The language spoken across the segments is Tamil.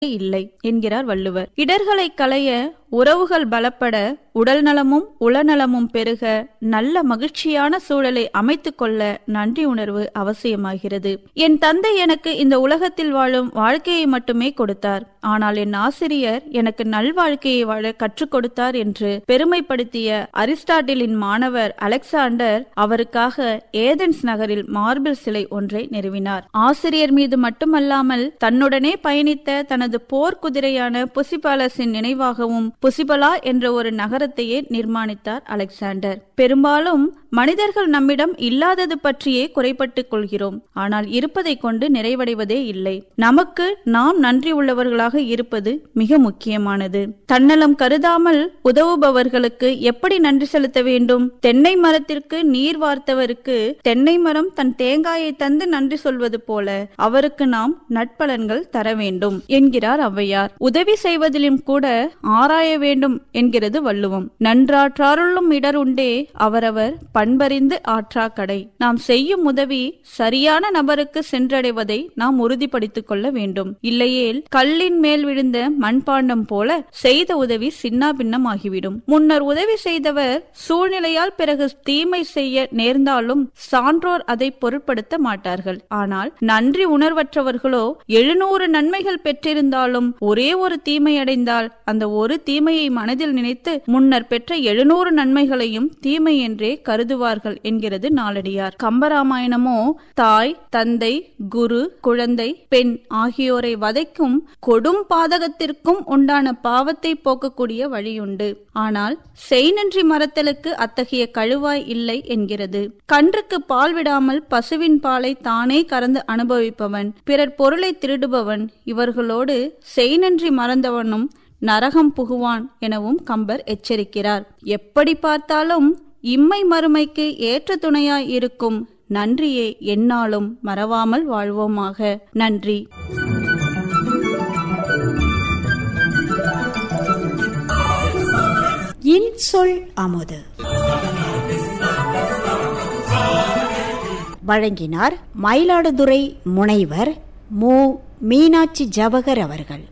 இல்லை என்கிறார் வள்ளுவர் இடர்களை களைய உறவுகள் பலப்பட உடல் நலமும் உளநலமும் பெருக நல்ல மகிழ்ச்சியான சூழலை அமைத்துக் கொள்ள நன்றி உணர்வு அவசியமாகிறது என் தந்தை எனக்கு இந்த உலகத்தில் வாழும் வாழ்க்கையை மட்டுமே கொடுத்தார் ஆனால் என் ஆசிரியர் எனக்கு நல்வாழ்க்கையை வாழ கற்றுக் கொடுத்தார் என்று பெருமைப்படுத்திய அரிஸ்டாட்டிலின் மாணவர் அலெக்சாண்டர் அவருக்காக ஏதென்ஸ் நகரில் மார்பிள் சிலை ஒன்றை நிறுவினார் ஆசிரியர் மீது மட்டுமல்லாமல் தன்னுடனே பயணித்த தனது போர்க்குதிரையான புசிபாலஸின் நினைவாகவும் புசிபலா என்ற ஒரு நகரத்தையே நிர்மாணித்தார் அலெக்சாண்டர் பெரும்பாலும் மனிதர்கள் நம்மிடம் இல்லாதது பற்றியே குறைபட்டுக் கொள்கிறோம் ஆனால் இருப்பதை கொண்டு நிறைவடைவதே இல்லை நமக்கு நாம் நன்றி உள்ளவர்களாக இருப்பது மிக முக்கியமானது தன்னலம் கருதாமல் உதவுபவர்களுக்கு எப்படி நன்றி செலுத்த வேண்டும் தென்னை மரத்திற்கு நீர் வார்த்தவருக்கு தென்னை மரம் தன் தேங்காயை தந்து நன்றி சொல்வது போல அவருக்கு நாம் நட்பலன்கள் தர வேண்டும் என்கிறார் ஔவையார் உதவி செய்வதிலும் கூட ஆராய வேண்டும் என்கிறது வள்ளுவம் நன்றாற்றாருள்ளும் இடர் உண்டே அவரவர் பண்பறிந்து ஆற்றா கடை நாம் செய்யும் உதவி சரியான நபருக்கு சென்றடைவதை நாம் உறுதிப்படுத்திக் கொள்ள வேண்டும் இல்லையேல் கல்லின் மேல் விழுந்த மண்பாண்டம் போல செய்த உதவி சின்னா பின்னமாகிவிடும் முன்னர் உதவி செய்தவர் சூழ்நிலையால் பிறகு தீமை செய்ய நேர்ந்தாலும் சான்றோர் அதை பொருட்படுத்த மாட்டார்கள் ஆனால் நன்றி உணர்வற்றவர்களோ எழுநூறு நன்மைகள் பெற்றிருந்தாலும் ஒரே ஒரு தீமை அடைந்தால் அந்த ஒரு தீமையை மனதில் நினைத்து முன்னர் பெற்ற எழுநூறு நன்மைகளையும் தீமை என்றே கருதுவார்கள் என்கிறது நாளடியார் கம்பராமாயணமோ தாய் தந்தை குரு குழந்தை பெண் ஆகியோரை வதைக்கும் கொடும் பாதகத்திற்கும் உண்டான பாவத்தை போக்கக்கூடிய வழியுண்டு ஆனால் செய் நன்றி மறத்தலுக்கு அத்தகைய கழுவாய் இல்லை என்கிறது கன்றுக்கு பால் விடாமல் பசுவின் பாலை தானே கறந்து அனுபவிப்பவன் பிறர் பொருளை திருடுபவன் இவர்களோடு செய் நன்றி மறந்தவனும் நரகம் புகுவான் எனவும் கம்பர் எச்சரிக்கிறார் எப்படி பார்த்தாலும் இம்மை மறுமைக்கு ஏற்ற துணையாய் இருக்கும் நன்றியை எந்நாளும் மறவாமல் வாழ்வோமாக நன்றி இன்சொல் அமுது வழங்கினார் மயிலாடுதுறை முனைவர் மு மீனாட்சி ஜவகர் அவர்கள்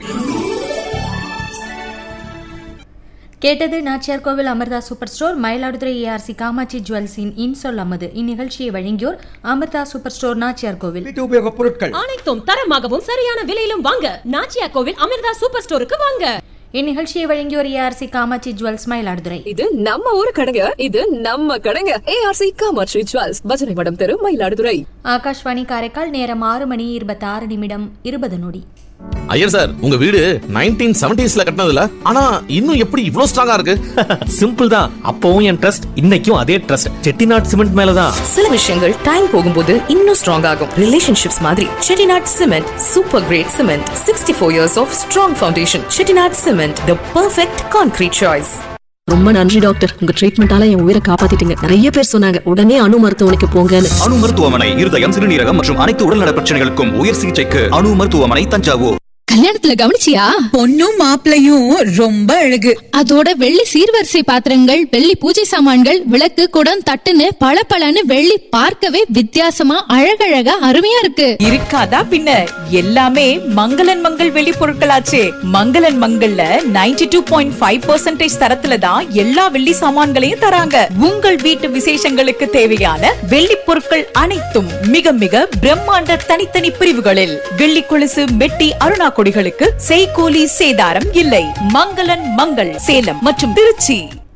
கேட்டது Nachiyar Koil Amritha super store Mayiladuthurai A R C Kamatchi ஜுவல்ஸின் இன்சொல் அமது இந்நிகழ்ச்சியை வழங்கியோர் அமிர்தா சூப்பர் ஸ்டோர் நாச்சியார் கோவில் வீட்டு உபயோகப் பொருட்கள் அனைத்தும் தரமாகவும் சரியான விலையிலும் வாங்க நாச்சியா கோவில் அமிர்தா சூப்பர் ஸ்டோருக்கு வாங்க இந்நிகழ்ச்சியை வழங்கியோர் ஏஆர்சி காமாட்சி ஜுவல்ஸ் மயிலாடுதுறை இது நம்ம ஊரு கடைங்க இது நம்ம கடைங்க ஏஆர்சி காமாட்சி ஜுவல்ஸ் பஜனை மடம் தெரு மயிலாடுதுறை ஆகாஷ்வாணி காரைக்கால் நேரம் ஆறு மணி இருபத்தி ஆறு நிமிடம் இருபது நொடி ஐயர் சார் உங்க வீடு நைன்டீன் செவன்டிஸ்ல கட்டினதுல ஆனா இன்னும் எப்படி இவ்ளோ ஸ்ட்ராங்கா இருக்கு சிம்பிள் தான் அப்பவும் என் ட்ரஸ்ட் இன்னைக்கும் அதே ட்ரஸ்ட் செட்டிநாட் சிமெண்ட் மேலதான் சில விஷயங்கள் டைம் போகும்போது இன்னும் ஸ்ட்ராங் ஆகும் ரிலேஷன்ஷிப்ஸ் மாதிரி Chettinad cement super great cement sixty four years of strong foundation Chettinad cement the perfect concrete choice ரொம்ப நன்றி டாக்டர் உங்க ட்ரீட்மெண்டால என் உயிரை காப்பாத்திட்டீங்க நிறைய பேர் சொன்னாங்க உடனே அணு மருத்துவமனைக்கு போங்கன்னு அணு மருத்துவமனை இருதயம் சிறுநீரகம் மற்றும் அனைத்து உடல்நல பிரச்சனைகளுக்கும் உயர் சிகிச்சைக்கு அணு மருத்துவமனை தஞ்சாவூர் கல்யாணத்துல கவனிச்சியா பொண்ணும் மாப்பிளையும் ரொம்ப அழகு அதோட வெள்ளி சீர்வரிசை பாத்திரங்கள் வெள்ளி பூஜை சாமான்கள் விளக்கு குடம் தட்டுன்னு பளபளன்னு வெள்ளி பார்க்கவே வித்தியாசமா அழகழகா அருமையா இருக்கு இருக்காதா பின்ன எல்லாமே மங்களன் மங்கள் வெளி பொருட்களாச்சே மங்களன் மங்கள்ல 92.5% டூ பாயிண்ட் ஃபைவ் பர்சன்டேஜ் தரத்துல தான் எல்லா வெள்ளி சாமான்களையும் தராங்க உங்கள் வீட்டு விசேஷங்களுக்கு தேவையான வெள்ளி பொருட்கள் அனைத்தும் மிக மிக பிரம்மாண்ட தனித்தனி பிரிவுகளில் வெள்ளி கொலுசு மெட்டி அருணா கொடிகளுக்கு செய்கூலி சேதாரம் இல்லை மங்களன் மங்கள் சேலம் மற்றும் திருச்சி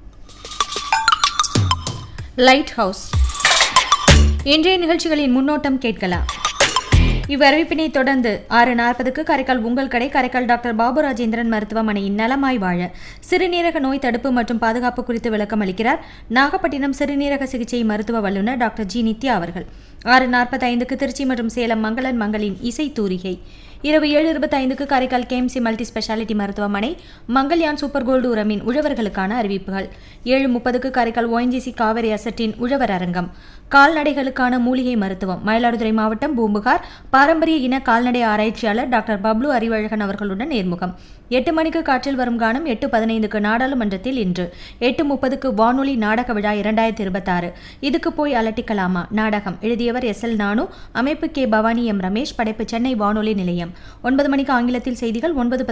லைட் ஹவுஸ் இன்றைய நிகழ்ச்சிகளின் முன்னோட்டம் கேட்கலாம் இவ்வறிவிப்பினை தொடர்ந்து ஆறு நாற்பதுக்கு காரைக்கால் உங்கள் கடை காரைக்கால் டாக்டர் பாபு ராஜேந்திரன் மருத்துவமனையின் நலமாய் வாழ சிறுநீரக நோய் தடுப்பு மற்றும் பாதுகாப்பு குறித்து விளக்கம் அளிக்கிறார் நாகப்பட்டினம் சிறுநீரக சிகிச்சை மருத்துவ வல்லுநர் டாக்டர் ஜி நித்யா அவர்கள் ஆறு நாற்பத்தைந்துக்கு திருச்சி மற்றும் சேலம் மங்களன் மங்களின் இசை தூரிகை இரவு ஏழு இருபத்தைந்துக்கு காரைக்கால் கேஎம்சி மல்டி ஸ்பெஷாலிட்டி மருத்துவமனை மங்கள்யான் சூப்பர் கோல்டு உரமின் உழவர்களுக்கான அறிவிப்புகள் ஏழு முப்பதுக்கு காரைக்கால் ஓஎன்ஜிசி காவிரி அசட்டின் உழவர் அரங்கம் கால்நடைகளுக்கான மூலிகை மருத்துவம் மயிலாடுதுறை மாவட்டம் பூம்புகார் பாரம்பரிய இன கால்நடை ஆராய்ச்சியாளர் டாக்டர் பப்ளு அறிவழகன் அவர்களுடன் நேர்முகம் எட்டு மணிக்கு காற்றில் வரும் கானம் எட்டு பதினைந்துக்கு நாடாளுமன்றத்தில் இன்று எட்டு முப்பதுக்கு வானொலி நாடக விழா இரண்டாயிரத்தி இருபத்தாறு இதுக்கு போய் அலட்டிக்கலாமா நாடகம் எழுதியவர் எஸ் எல் நானு அமைப்பு கே பவானி எம் ரமேஷ் படைப்பு சென்னை வானொலி நிலையம் ஒன்பது மணிக்கு ஆங்கிலத்தில் செய்திகள் ஒன்பது